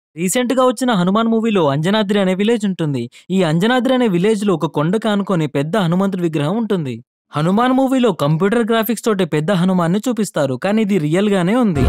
రీసెంట్‌గా వచ్చిన 'హనుమాన్' మూవీలో అంజనాద్రి అనే విలేజ్ ఉంటుంది. ఈ అంజనాద్రి అనే విలేజ్‌లో ఒక కొండకు ఆనుకొని పెద్ద హనుమంతుడి విగ్రహం ఉంటుంది. 'హనుమాన్' మూవీలో కంప్యూటర్ గ్రాఫిక్స్ తోటి పెద్ద హనుమాన్‌ని చూపిస్తారు. కానీ ఇది రియల్‌గానే ఉంది.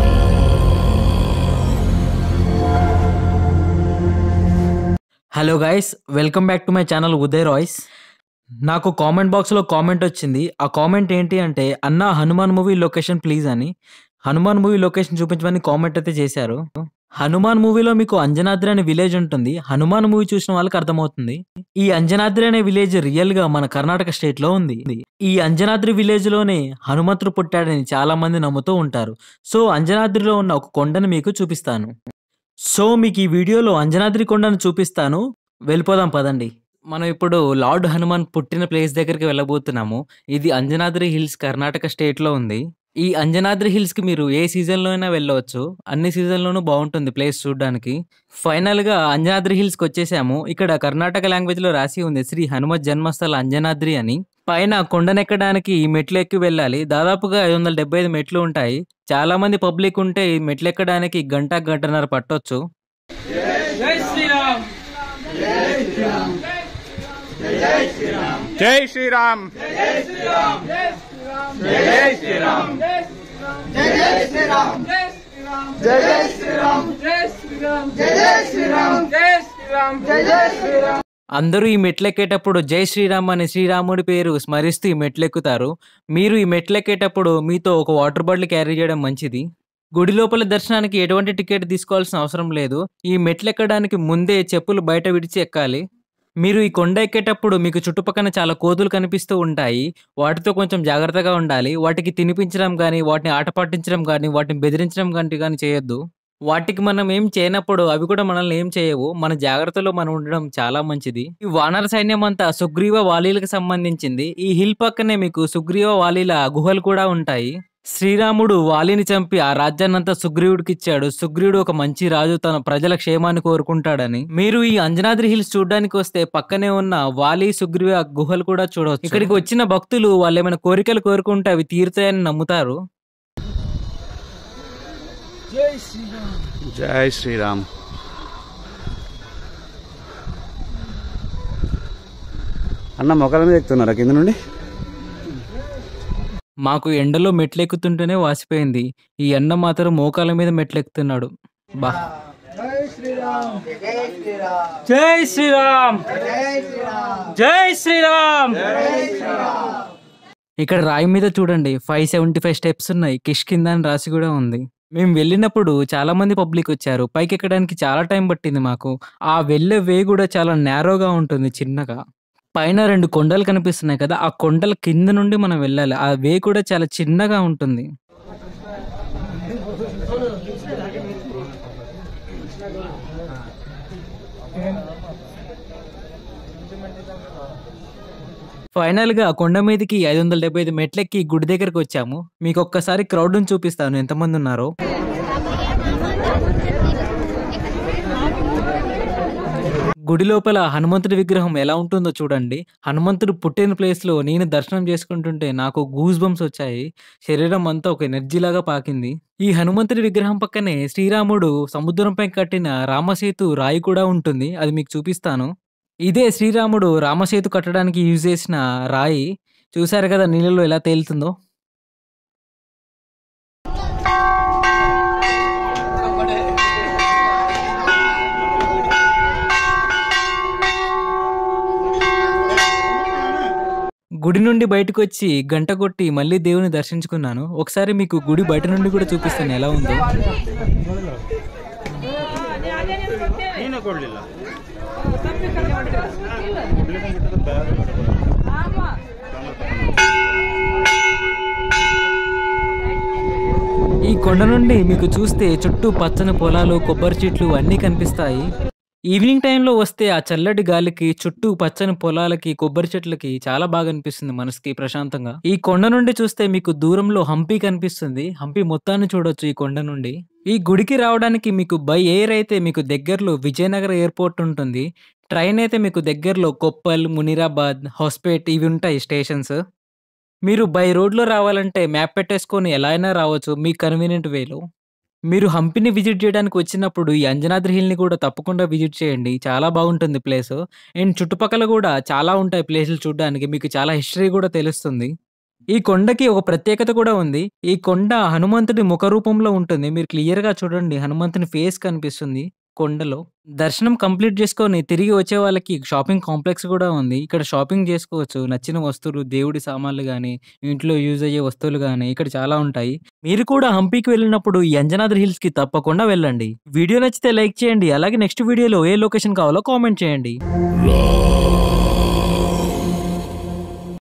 Hello guys welcome back to my channel Uday రాయ్స్. నాకు కామెంట్ బాక్స్‌లో కామెంట్ వచ్చింది. ఆ కామెంట్ ఏంటి అంటే అన్నా 'హనుమాన్' మూవీ లొకేషన్ ప్లీజ్ అని. 'హనుమాన్' మూవీ లొకేషన్ చూపించమని కామెంట్ అయితే చేశారు. 'హనుమాన్' మూవీలో మీకు అంజనాద్రి అనే విలేజ్ ఉంటుంది. 'హనుమాన్' మూవీ చూసిన వాళ్ళకి అర్థమవుతుంది. ఈ అంజనాద్రి అనే విలేజ్ రియల్‌గా మన కర్ణాటక స్టేట్‌లో ఉంది. ఈ అంజనాద్రి విలేజ్‌లోనే హనుమంతుడు పుట్టాడని చాలా మంది నమ్ముతూ ఉంటారు. సో అంజనాద్రిలో ఉన్న ఒక కొండను మీకు చూపిస్తాను. సో మీకు ఈ వీడియోలో అంజనాద్రి కొండను చూపిస్తాను. వెళ్ళిపోదాం పదండి. మనం ఇప్పుడు లార్డ్ హనుమాన్ పుట్టిన ప్లేస్ దగ్గరికి వెళ్ళబోతున్నాము. ఇది అంజనాద్రి హిల్స్ కర్ణాటక స్టేట్‌లో ఉంది. ఈ అంజనాద్రి హిల్స్‌కి మీరు ఏ సీజన్‌లో అయినా వెళ్ళవచ్చు. అన్ని సీజన్‌లోనూ బావుంటుంది ప్లేస్ చూడ్డానికి. ఫైనల్‌గా అంజనాద్రి హిల్స్‌కి వచ్చేసాము. ఇక్కడ కర్ణాటక లాంగ్వేజ్‌లో రాసి ఉంది శ్రీ హనుమత్ జన్మస్థల అంజనాద్రి అని. పైన కొండనెక్కడానికి ఈ మెట్లు ఎక్కి వెళ్ళాలి. దాదాపుగా 575 మెట్లు ఉంటాయి. చాలా మంది పబ్లిక్ ఉంటే ఈ మెట్లెక్కడానికి గంట, గంటన్నర పట్టొచ్చు. జై శ్రీరామ్ జై శ్రీరామ్ జై శ్రీరామ్ జై శ్రీరామ్ జై శ్రీరామ్ జై శ్రీరామ్ జై శ్రీరామ్ జై శ్రీరామ్ అందరూ ఈ మెట్లెక్కేటప్పుడు జై శ్రీరామ్ అనే శ్రీరాముడి పేరు స్మరిస్తూ ఈ మెట్లెక్కుతారు. మీరు ఈ మెట్లెక్కేటప్పుడు మీతో ఒక వాటర్ బాటిల్ క్యారీ చేయడం మంచిది. గుడి లోపల దర్శనానికి ఎటువంటి టికెట్ తీసుకోవాల్సిన అవసరం లేదు. ఈ మెట్లెక్కడానికి ముందే చెప్పులు బయట విడిచి ఎక్కాలి. మీరు ఈ కొండ ఎక్కేటప్పుడు మీకు చుట్టుపక్కన చాలా కోతులు కనిపిస్తూ ఉంటాయి. వాటితో కొంచెం జాగ్రత్తగా ఉండాలి. వాటికి తినిపించడం గానీ, వాటిని ఆట పట్టించడం గానీ, వాటిని బెదిరించడం గాని గానీ చేయొద్దు. వాటికి మనం ఏం చేయనప్పుడు అవి కూడా మనల్ని ఏం చేయవు. మన జాగ్రత్తలో మనం ఉండడం చాలా మంచిది. ఈ వానర సైన్యం అంతా సుగ్రీవ, వాలీలకు సంబంధించింది. ఈ హిల్ పక్కనే మీకు సుగ్రీవ, వాలీల గుహలు కూడా ఉంటాయి. శ్రీరాముడు వాలిని చంపి ఆ రాజ్యాన్నంతా సుగ్రీవుడికిచ్చాడు. సుగ్రీవుడు ఒక మంచి రాజు తన ప్రజల క్షేమాన్ని కోరుకుంటాడని. మీరు ఈ అంజనాద్రి హిల్స్ చూడ్డానికి వస్తే పక్కనే ఉన్న వాలి, సుగ్రీవ గుహలు కూడా చూడవచ్చు. ఇక్కడికి వచ్చిన భక్తులు వాళ్ళేమైనా కోరికలు కోరుకుంటే అవి తీరుతాయని నమ్ముతారు. జై శ్రీరామ్ అన్న మొక్కల మీద ఎక్కుతున్నారా కింద నుండి మాకు ఎండలో మెట్లెక్కుతుంటేనే వాసిపోయింది. ఈ అన్న మాత్రం మోకాళ్ళ మీద మెట్లెక్కుతున్నాడు. బా జై శ్రీరామ్ జై శ్రీరామ్ ఇక్కడ రాయి మీద చూడండి 575 స్టెప్స్ ఉన్నాయి. కిష్కింద అని రాసి కూడా ఉంది. మేము వెళ్ళినప్పుడు చాలా మంది పబ్లిక్ వచ్చారు. పైకెక్కడానికి చాలా టైం పట్టింది మాకు. ఆ వెళ్ళే వే కూడా చాలా నారోగా ఉంటుంది చిన్నగా. పైన 2 కొండలు కనిపిస్తున్నాయి కదా! ఆ కొండల కింద నుండి మనం వెళ్ళాలి. ఆ వే కూడా చాలా చిన్నగా ఉంటుంది. ఫైనల్‌గా కొండ మీదకి 575 మెట్లెక్కి గుడి దగ్గరికి వచ్చాము. మీకొక్కసారి క్రౌడ్‌ని చూపిస్తాను ఎంతమందున్నారో. గుడి లోపల హనుమంతుడి విగ్రహం ఎలా ఉంటుందో చూడండి. హనుమంతుడు పుట్టిన ప్లేస్‌లో నేను దర్శనం చేసుకుంటుంటే నాకు గూస్ బంప్స్ వచ్చాయి. శరీరం అంతా ఒక ఎనర్జీలాగా పాకింది. ఈ హనుమంతుడి విగ్రహం పక్కనే శ్రీరాముడు సముద్రంపై కట్టిన రామసేతు రాయి కూడా ఉంటుంది. అది మీకు చూపిస్తాను. ఇదే శ్రీరాముడు రామసేతు కట్టడానికి యూజ్ చేసిన రాయి. చూసారు కదా నీళ్ళలో ఎలా తేలుతుందో. గుడి నుండి బయటకొచ్చి గంట కొట్టి మళ్ళీ దేవుని దర్శించుకున్నాను. ఒకసారి మీకు గుడి బయట నుండి కూడా చూపిస్తాను ఎలా ఉందో. ఈ కొండ నుండి మీకు చూస్తే చుట్టూ పచ్చని పొలాలు, కొబ్బరి చెట్లు అన్నీ కనిపిస్తాయి. ఈవినింగ్ టైంలో వస్తే ఆ చల్లటి గాలికి చుట్టూ పచ్చని పొలాలకి, కొబ్బరి చెట్లకి చాలా బాగా అనిపిస్తుంది మనసుకి ప్రశాంతంగా. ఈ కొండ నుండి చూస్తే మీకు దూరంలో హంపి కనిపిస్తుంది. హంపి మొత్తాన్ని చూడొచ్చు ఈ కొండ నుండి. ఈ గుడికి రావడానికి మీకు బై ఎయిర్ అయితే మీకు దగ్గరలో విజయనగర ఎయిర్‌పోర్ట్ ఉంటుంది. ట్రైన్ అయితే మీకు దగ్గరలో కొప్పల్, మునీరాబాద్, హొస్పేట్ ఇవి ఉంటాయి స్టేషన్స్. మీరు బై రోడ్‌లో రావాలంటే మ్యాప్ పెట్టేసుకొని ఎలా అయినా రావచ్చు మీ కన్వీనియంట్ వేలో. మీరు హంపిని విజిట్ చేయడానికి వచ్చినప్పుడు ఈ అంజనాద్రి హిల్‌ని కూడా తప్పకుండా విజిట్ చేయండి. చాలా బాగుంటుంది ప్లేసు. అండ్ చుట్టుపక్కల గూడా చాలా ఉంటాయి ప్లేసులు చూడ్డానికి. మీకు చాలా హిస్టరీ గూడా తెలుస్తుంది. ఈ కొండకి ఒక ప్రత్యేకత కూడా ఉంది. ఈ కొండ హనుమంతుడి ముఖ రూపంలో ఉంటుంది. మీరు క్లియర్‌గా చూడండి హనుమంతుని ఫేస్ కనిపిస్తుంది కొండలో. దర్శనం కంప్లీట్ చేసుకొని తిరిగి వచ్చే వాళ్ళకి షాపింగ్ కాంప్లెక్స్ గూడా ఉంది. ఇక్కడ షాపింగ్ చేసుకోవచ్చు. నచ్చిన వస్తువులు, దేవుడి సామాన్లు గానీ, ఇంట్లో యూజ్ అయ్యే వస్తువులు గానీ ఇక్కడ చాలా ఉంటాయి. మీరు కూడా హంపీకి వెళ్ళినప్పుడు ఈ అంజనాద్రి హిల్స్‌కి తప్పకుండా వెళ్ళండి. వీడియో నచ్చితే లైక్ చేయండి. అలాగే నెక్స్ట్ వీడియోలో ఏ లొకేషన్ కావాలో కామెంట్ చేయండి. Ram.